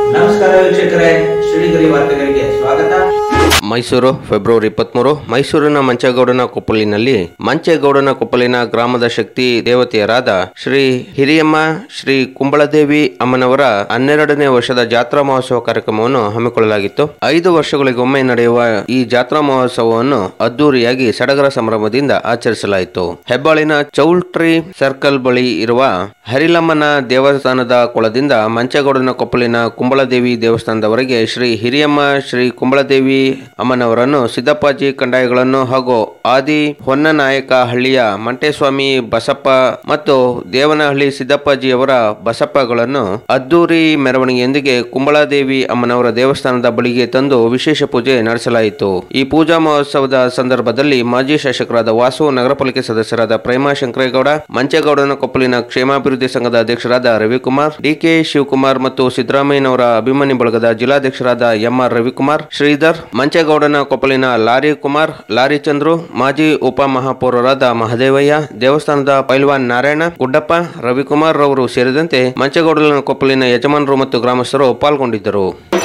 ನಮಸ್ಕಾರ ವೀಕ್ಷಕರೇ ಶ್ರೀಗಿರಿ ವಾರ್ತೆಗಳಿಗೆ ಸ್ವಾಗತ ಮೈಸೂರು ಫೆಬ್ರವರಿ ಇಪ್ಪತ್ಮೂರು ಮೈಸೂರಿನ ಮಂಚೇಗೌಡನ ಕೊಪ್ಪಲಿನಲ್ಲಿ ಮಂಚೇಗೌಡನ ಕೊಪ್ಪಲಿನ ಗ್ರಾಮದ ಶಕ್ತಿ ದೇವತೆಯರಾದ ಶ್ರೀ ಹಿರಿಯಮ್ಮ ಶ್ರೀ ಕುಂಬಳದೇವಿ ಅಮ್ಮನವರ ಹನ್ನೆರಡನೇ ವರ್ಷದ ಜಾತ್ರಾ ಮಹೋತ್ಸವ ಕಾರ್ಯಕ್ರಮವನ್ನು ಹಮ್ಮಿಕೊಳ್ಳಲಾಗಿತ್ತು ಐದು ವರ್ಷಗಳಿಗೊಮ್ಮೆ ನಡೆಯುವ ಈ ಜಾತ್ರಾ ಮಹೋತ್ಸವವನ್ನು ಅದ್ದೂರಿಯಾಗಿ ಸಡಗರ ಸಂಭ್ರಮದಿಂದ ಆಚರಿಸಲಾಯಿತು ಹೆಬ್ಬಾಳಿನ ಚೌಲ್ಟ್ರಿ ಸರ್ಕಲ್ ಬಳಿ ಇರುವ ಹರಿಲಮ್ಮನ ದೇವಸ್ಥಾನದ ಕೊಳದಿಂದ ಮಂಚೇಗೌಡನ ಕೊಪ್ಪಲಿನ ಕುಂಬಳದೇವಿ ದೇವಸ್ಥಾನದವರೆಗೆ ಶ್ರೀ ಹಿರಿಯಮ್ಮ ಶ್ರೀ ಕುಂಬಳದೇವಿ ಅಮ್ಮನವರನ್ನು ಸಿದ್ದಪ್ಪಾಜಿ ಕಂದಾಯಗಳನ್ನು ಹಾಗೂ ಆದಿ ಹೊನ್ನನಾಯಕ ಹಳ್ಳಿಯ ಮಂಟೇಸ್ವಾಮಿ ಬಸಪ್ಪ ಮತ್ತು ದೇವನಹಳ್ಳಿ ಸಿದ್ದಪ್ಪಾಜಿಯವರ ಬಸಪ್ಪಗಳನ್ನು ಅದ್ದೂರಿ ಮೆರವಣಿಗೆಯೊಂದಿಗೆ ಕುಂಬಳಾದೇವಿ ಅಮ್ಮನವರ ದೇವಸ್ಥಾನದ ಬಳಿಗೆ ತಂದು ವಿಶೇಷ ಪೂಜೆ ನಡೆಸಲಾಯಿತು ಈ ಪೂಜಾ ಮಹೋತ್ಸವದ ಸಂದರ್ಭದಲ್ಲಿ ಮಾಜಿ ಶಾಸಕರಾದ ವಾಸು ನಗರ ಪಾಲಿಕೆ ಸದಸ್ಯರಾದ ಪ್ರೇಮಾ ಶಂಕರೇಗೌಡ ಮಂಚೇಗೌಡನ ಕೊಪ್ಪಲಿನ ಕ್ಷೇಮಾಭಿವೃದ್ಧಿ ಸಂಘದ ಅಧ್ಯಕ್ಷರಾದ ರವಿಕುಮಾರ್ ಡಿಕೆ ಶಿವಕುಮಾರ್ ಮತ್ತು ಸಿದ್ದರಾಮಯ್ಯನವರ ಅಭಿಮಾನಿ ಬಳಗದ ಜಿಲ್ಲಾಧ್ಯಕ್ಷರಾದ ಎಂಆರ್ ರವಿಕುಮಾರ್ ಶ್ರೀಧರ್ ಮಂಚೇಗೌಡನ ಕೊಪ್ಪಲಿನ ಲಾರಿ ಕುಮಾರ್ ಲಾರಿ ಚಂದ್ರು ಮಾಜಿ ಉಪಮಹಾಪೌರರಾದ ಮಹದೇವಯ್ಯ ದೇವಸ್ಥಾನದ ಪೈಲ್ವಾನ್ ನಾರಾಯಣ ಗುಡ್ಡಪ್ಪ ರವಿಕುಮಾರ್ ರವರು ಸೇರಿದಂತೆ ಮಂಚೇಗೌಡನ ಕೊಪ್ಪಲಿನ ಯಜಮಾನರು ಮತ್ತು ಗ್ರಾಮಸ್ಥರು ಪಾಲ್ಗೊಂಡಿದ್ದರು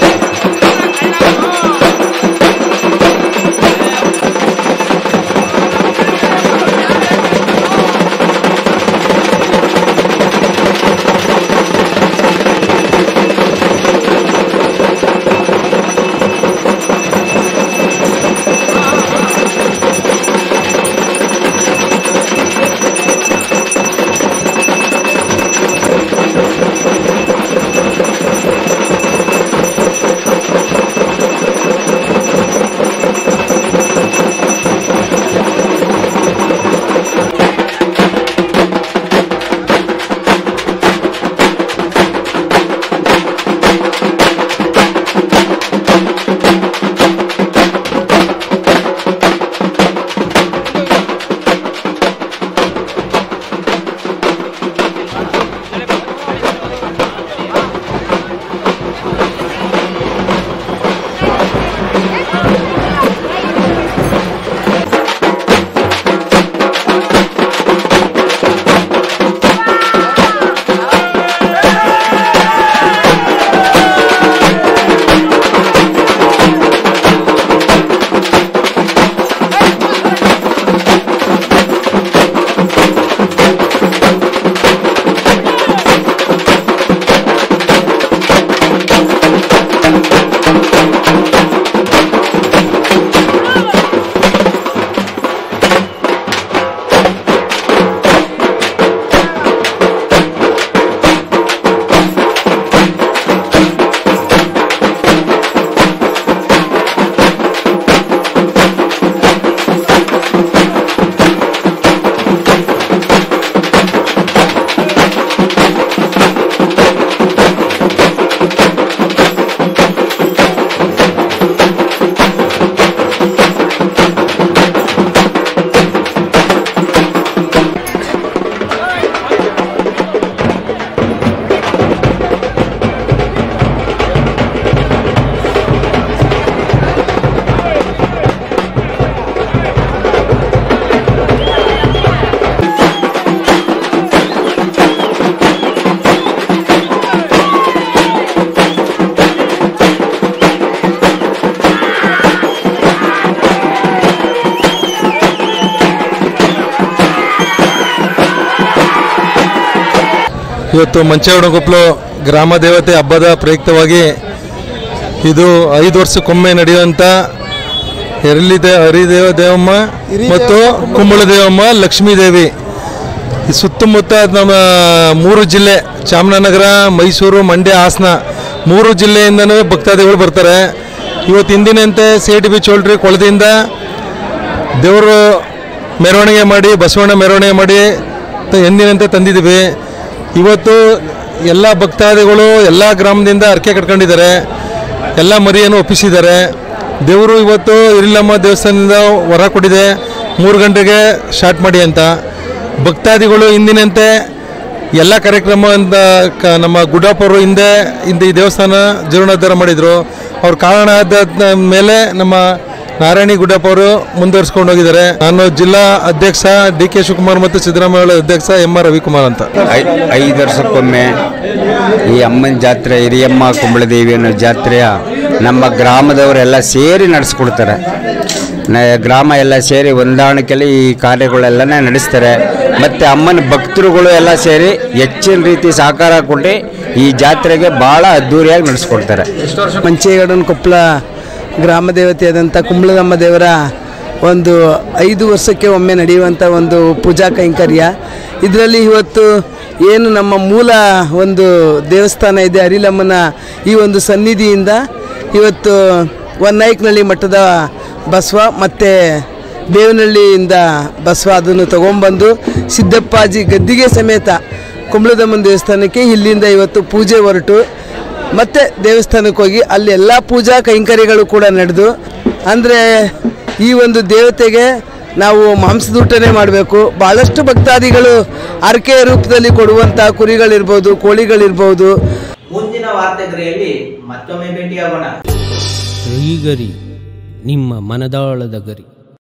ಇವತ್ತು ಮಂಚೇಗೌಡಕೊಪ್ಪಲು ಗ್ರಾಮ ದೇವತೆ ಹಬ್ಬದ ಪ್ರಯುಕ್ತವಾಗಿ ಇದು ಐದು ವರ್ಷಕ್ಕೊಮ್ಮೆ ನಡೆಯುವಂಥ ಎರಲಿ ದೇ ಹರಿದೇವ ದೇವಮ್ಮ ಮತ್ತು ಕುಂಬಳ ದೇವಮ್ಮ ಲಕ್ಷ್ಮೀ ದೇವಿ ಈ ಸುತ್ತಮುತ್ತ ನಮ್ಮ ಮೂರು ಜಿಲ್ಲೆ ಚಾಮರಾಜನಗರ ಮೈಸೂರು ಮಂಡ್ಯ ಹಾಸನ ಮೂರು ಜಿಲ್ಲೆಯಿಂದನೂ ಭಕ್ತಾದಿಗಳು ಬರ್ತಾರೆ ಇವತ್ತು ಹಿಂದಿನಂತೆ ಸಿ ಟಿ ಬಿ ಚೋಲ್ಟ್ರಿ ಕೊಳದಿಂದ ದೇವರು ಮೆರವಣಿಗೆ ಮಾಡಿ ಬಸವಣ್ಣ ಮೆರವಣಿಗೆ ಮಾಡಿ ತ- ಎಂದಿನಂತೆ ತಂದಿದ್ದೀವಿ ಇವತ್ತು ಎಲ್ಲ ಭಕ್ತಾದಿಗಳು ಎಲ್ಲ ಗ್ರಾಮದಿಂದ ಅರ್ಕೆ ಕಟ್ಕೊಂಡಿದ್ದಾರೆ ಎಲ್ಲ ಮರಿಯನ್ನು ಒಪ್ಪಿಸಿದ್ದಾರೆ ದೇವರು ಇವತ್ತು ಇರಿಲ್ಲಮ್ಮ ದೇವಸ್ಥಾನದಿಂದ ಹೊರ ಕೊಟ್ಟಿದೆ ಮೂರು ಗಂಟೆಗೆ ಸ್ಟಾರ್ಟ್ ಮಾಡಿ ಅಂತ ಭಕ್ತಾದಿಗಳು ಇಂದಿನಂತೆ ಎಲ್ಲ ಕಾರ್ಯಕ್ರಮದಿಂದ ಕ ನಮ್ಮ ಗುಡ್ಡಪ್ಪರು ಹಿಂದೆ ಹಿಂದೆ ಈ ದೇವಸ್ಥಾನ ಜೀರ್ಣೋದ್ಧಾರ ಮಾಡಿದರು ಅವ್ರ ಕಾರಣ ಆದ ಮೇಲೆ ನಮ್ಮ ನಾರಾಯಣಿ ಗುಡ್ಡಪ್ಪ ಅವರು ಮುಂದುವರಿಸ್ಕೊಂಡು ಹೋಗಿದ್ದಾರೆ ನಾನು ಜಿಲ್ಲಾ ಅಧ್ಯಕ್ಷ ಡಿ ಕೆ ಶಿವಕುಮಾರ್ ಮತ್ತು ಸಿದ್ದರಾಮಯ್ಯ ಅಧ್ಯಕ್ಷ ಎಂ ಆರ್ ರವಿಕುಮಾರ್ ಅಂತ ಐ- ಐದು ವರ್ಷಕ್ಕೊಮ್ಮೆ ಈ ಅಮ್ಮನ ಜಾತ್ರೆ ಹಿರಿಯಮ್ಮ ಕುಂಬಳದೇವಿ ಅನ್ನೋ ಜಾತ್ರೆಯ ನಮ್ಮ ಗ್ರಾಮದವರೆಲ್ಲ ಸೇರಿ ನಡೆಸ್ಕೊಡ್ತಾರೆ ನ- ಗ್ರಾಮ ಎಲ್ಲ ಸೇರಿ ಹೊಂದಾಣಿಕೆಯಲ್ಲಿ ಈ ಕಾರ್ಯಗಳೆಲ್ಲನೇ ನಡೆಸ್ತಾರೆ ಮತ್ತು ಅಮ್ಮನ ಭಕ್ತರುಗಳು ಎಲ್ಲ ಸೇರಿ ಹೆಚ್ಚಿನ ರೀತಿ ಸಹಕಾರ ಕೊಟ್ಟು ಈ ಜಾತ್ರೆಗೆ ಭಾಳ ಅದ್ಧೂರಿಯಾಗಿ ನಡೆಸ್ಕೊಡ್ತಾರೆ ಮಂಚೇಗೌಡನ ಕೊಪ್ಪಳ ಗ್ರಾಮ ದೇವತೆಯಾದಂಥ ಕುಂಬಳದಮ್ಮ ದೇವರ ಒಂದು ಐದು ವರ್ಷಕ್ಕೆ ಒಮ್ಮೆ ನಡೆಯುವಂಥ ಒಂದು ಪೂಜಾ ಕೈಂಕರ್ಯ ಇದರಲ್ಲಿ ಇವತ್ತು ಏನು ನಮ್ಮ ಮೂಲ ಒಂದು ದೇವಸ್ಥಾನ ಇದೆ ಅರಿಲಮ್ಮನ ಈ ಒಂದು ಸನ್ನಿಧಿಯಿಂದ ಇವತ್ತು ಹೊನ್ನಾಯ್ಕನಹಳ್ಳಿ ಮಠದ ಬಸವ ಮತ್ತು ದೇವನಹಳ್ಳಿಯಿಂದ ಬಸವ ಅದನ್ನು ತಗೊಂಬಂದು ಸಿದ್ದಪ್ಪಾಜಿ ಗದ್ದಿಗೆ ಸಮೇತ ಕುಂಬಳದಮ್ಮನ ದೇವಸ್ಥಾನಕ್ಕೆ ಇಲ್ಲಿಂದ ಇವತ್ತು ಪೂಜೆ ಹೊರಟು ಮತ್ತೆ ದೇವಸ್ಥಾನಕ್ಕೆ ಹೋಗಿ ಅಲ್ಲಿ ಎಲ್ಲ ಪೂಜಾ ಕೈಂಕರ್ಯಗಳು ಕೂಡ ನಡೆದು ಅಂದರೆ ಈ ಒಂದು ದೇವತೆಗೆ ನಾವು ಮಾಂಸದೂಟನೇ ಮಾಡಬೇಕು ಭಾಳಷ್ಟು ಭಕ್ತಾದಿಗಳು ಅರ್ಕೆಯ ರೂಪದಲ್ಲಿ ಕೊಡುವಂಥ ಕುರಿಗಳಿರ್ಬೋದು ಕೋಳಿಗಳಿರ್ಬೋದು ಮುಂದಿನ ವಾರ್ತೆಗರಿಯಲ್ಲಿ ಮತ್ತೊಮ್ಮೆ ಭೇಟಿಯಾಗೋಣ ಶ್ರೀಗರಿ ನಿಮ್ಮ ಮನದಾಳದ ಗರಿ